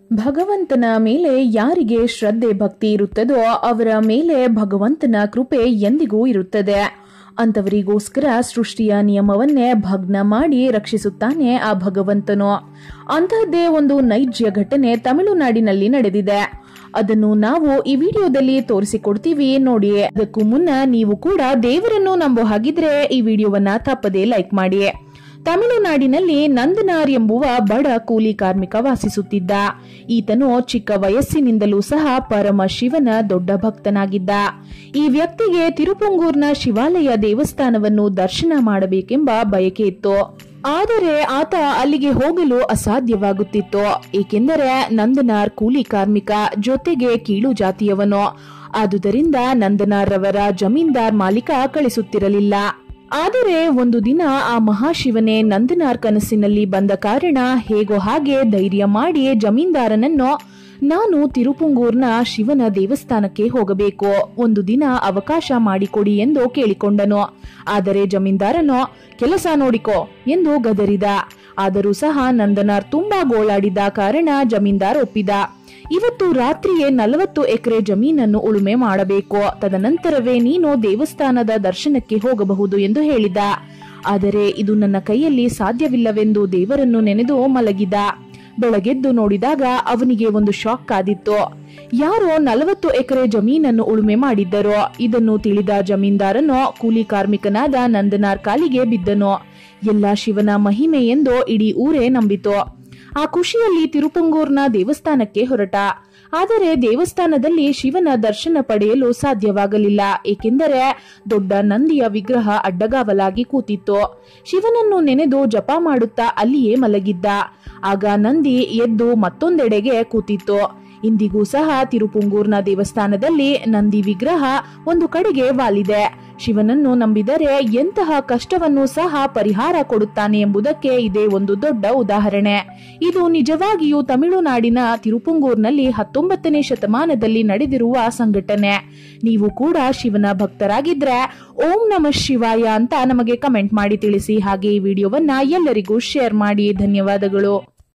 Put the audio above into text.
ಭಗವಂತನ ಮೇಲೆ ಯಾರಿಗೆ ಶ್ರದ್ಧೆ ಭಕ್ತಿ ಇರುತ್ತದೋ ಅವರ ಮೇಲೆ ಭಗವಂತನ ಕೃಪೆ ಎಂದಿಗೂ ಇರುತ್ತದೆ ಅಂತವರಿಗೋಸ್ಕರ ಸೃಷ್ಟಿಯ ನಿಯಮವನ್ನೇ ಭಗ್ನ ಮಾಡಿ ರಕ್ಷಿಸುತ್ತಾನೆ ಆ ಭಗವಂತನು ಅಂತಹದ್ದೇ ಒಂದು ನೈಜ ಘಟನೆ ತಮಿಳುನಾಡಿನಲ್ಲಿ ನಡೆದಿದೆ ಅದನ್ನು ನಾವು ಈ ವಿಡಿಯೋದಲ್ಲಿ ತೋರಿಸಿಕೊಡ್ತೀವಿ ನೋಡಿ ಅದಕ್ಕೂ ಮುನ್ನ ನೀವು ಕೂಡ ದೇವರನ್ನು ನಂಬೋ ಹಾಗಿದ್ರೆ ಈ ವಿಡಿಯೋವನ್ನ ತಪ್ಪದೇ ಲೈಕ್ ಮಾಡಿ ತಮಿಳುನಾಡಿನಲ್ಲಿ ನಂದನಾರ್ ಎಂಬುವ ಬಡ ಕೂಲಿ ಕಾರ್ಮಿಕ ವಾಸಿಸುತ್ತಿದ್ದ ಈತನು ಚಿಕ್ಕ ವಯಸ್ಸಿನಿಂದಲೂ ಸಹ ಪರಮ ಶಿವನ ದೊಡ್ಡ ಭಕ್ತನಾಗಿದ್ದ ಈ ವ್ಯಕ್ತಿಗೆ ತಿರುಪುಂಗೂರ್ನ ಶಿವಾಲಯ ದೇವಸ್ಥಾನವನ್ನು ದರ್ಶನ ಮಾಡಬೇಕೆಂಬ ಬಯಕೆ ಇತ್ತು ಆದರೆ ಆತ ಅಲ್ಲಿಗೆ ಹೋಗಲು ಅಸಾಧ್ಯವಾಗುತ್ತಿತ್ತು ಏಕೆಂದರೆ ನಂದನಾರ್ ಕೂಲಿ ಕಾರ್ಮಿಕ ಜೊತೆಗೆ ಕೀಳು ಜಾತಿಯವನು ಆದುದರಿಂದ ನಂದನಾರ್ ರವರ ಜಮೀನ್ದಾರ್ ಮಾಲೀಕ ಕಳಿಸುತ್ತಿರಲಿಲ್ಲ ಆದರೆ ಒಂದು ದಿನ ಆ ಮಹಾಶಿವನೇ ನಂದನಾರ್ ಕನಸಿನಲ್ಲಿ ಬಂದ ಕಾರಣ ಹೇಗೋ ಹಾಗೆ ಧೈರ್ಯ ಮಾಡಿ ಜಮೀನ್ದಾರನನ್ನು ನಾನು ತಿರುಪುಂಗೂರ್ನ ಶಿವನ ದೇವಸ್ಥಾನಕ್ಕೆ ಹೋಗಬೇಕು ಒಂದು ದಿನ ಅವಕಾಶ ಮಾಡಿಕೊಡಿ ಎಂದು ಕೇಳಿಕೊಂಡನು ಆದರೆ ಜಮೀನ್ದಾರನು ಕೆಲಸ ನೋಡಿಕೋ ಎಂದು ಗದರಿದ ಆದರೂ ಸಹ ನಂದನಾರ್ ತುಂಬಾ ಗೋಳಾಡಿದ ಕಾರಣ ಜಮೀನ್ದಾರ್ ಒಪ್ಪಿದ ಇವತ್ತು ರಾತ್ರಿಯೇ ನಲವತ್ತು ಎಕರೆ ಜಮೀನನ್ನು ಉಳುಮೆ ಮಾಡಬೇಕು ತದನಂತರವೇ ನೀನು ದೇವಸ್ಥಾನದ ದರ್ಶನಕ್ಕೆ ಹೋಗಬಹುದು ಎಂದು ಹೇಳಿದ ಆದರೆ ಇದು ನನ್ನ ಕೈಯಲ್ಲಿ ಸಾಧ್ಯವಿಲ್ಲವೆಂದು ದೇವರನ್ನು ನೆನೆದು ಮಲಗಿದ ಬೆಳಗೆದ್ದು ನೋಡಿದಾಗ ಅವನಿಗೆ ಒಂದು ಶಾಕ್ ಕಾದಿತ್ತು ಯಾರೋ ನಲವತ್ತು ಎಕರೆ ಜಮೀನನ್ನು ಉಳುಮೆ ಮಾಡಿದ್ದರು ಇದನ್ನು ತಿಳಿದ ಜಮೀನ್ದಾರನು ಕೂಲಿ ಕಾರ್ಮಿಕನಾದ ನಂದನಾರ್ ಕಾಲಿಗೆ ಬಿದ್ದನು ಎಲ್ಲ ಶಿವನ ಮಹಿಮೆ ಎಂದು ಇಡೀ ಊರೇ ನಂಬಿತು ಆ ಖುಷಿಯಲ್ಲಿ ತಿರುಪಂಗೂರ್ನ ದೇವಸ್ಥಾನಕ್ಕೆ ಹೊರಟ ಆದರೆ ದೇವಸ್ಥಾನದಲ್ಲಿ ಶಿವನ ದರ್ಶನ ಪಡೆಯಲು ಸಾಧ್ಯವಾಗಲಿಲ್ಲ ಏಕೆಂದರೆ ದೊಡ್ಡ ನಂದಿಯ ವಿಗ್ರಹ ಅಡ್ಡಗಾವಲಾಗಿ ಕೂತಿತ್ತು ಶಿವನನ್ನು ನೆನೆದು ಜಪ ಮಾಡುತ್ತಾ ಅಲ್ಲಿಯೇ ಮಲಗಿದ್ದ ಆಗ ನಂದಿ ಎದ್ದು ಮತ್ತೊಂದೆಡೆಗೆ ಕೂತಿತ್ತು ಇಂದಿಗೂ ಸಹ ತಿರುಪುಂಗೂರ್ನ ದೇವಸ್ಥಾನದಲ್ಲಿ ನಂದಿ ವಿಗ್ರಹ ಒಂದು ಕಡೆಗೆ ವಾಲಿದೆ ಶಿವನನ್ನು ನಂಬಿದರೆ ಎಂತಹ ಕಷ್ಟವನ್ನು ಸಹ ಪರಿಹಾರ ಕೊಡುತ್ತಾನೆ ಎಂಬುದಕ್ಕೆ ಇದೇ ಒಂದು ದೊಡ್ಡ ಉದಾಹರಣೆ ಇದು ನಿಜವಾಗಿಯೂ ತಮಿಳುನಾಡಿನ ತಿರುಪುಂಗೂರ್ನಲ್ಲಿ ಹತ್ತೊಂಬತ್ತನೇ ಶತಮಾನದಲ್ಲಿ ನಡೆದಿರುವ ಸಂಘಟನೆ ನೀವು ಕೂಡ ಶಿವನ ಭಕ್ತರಾಗಿದ್ರೆ ಓಂ ನಮಃ ಶಿವಾಯ ಅಂತ ನಮಗೆ ಕಮೆಂಟ್ ಮಾಡಿ ತಿಳಿಸಿ ಹಾಗೆ ಈ ವಿಡಿಯೋವನ್ನ ಎಲ್ಲರಿಗೂ ಶೇರ್ ಮಾಡಿ ಧನ್ಯವಾದಗಳು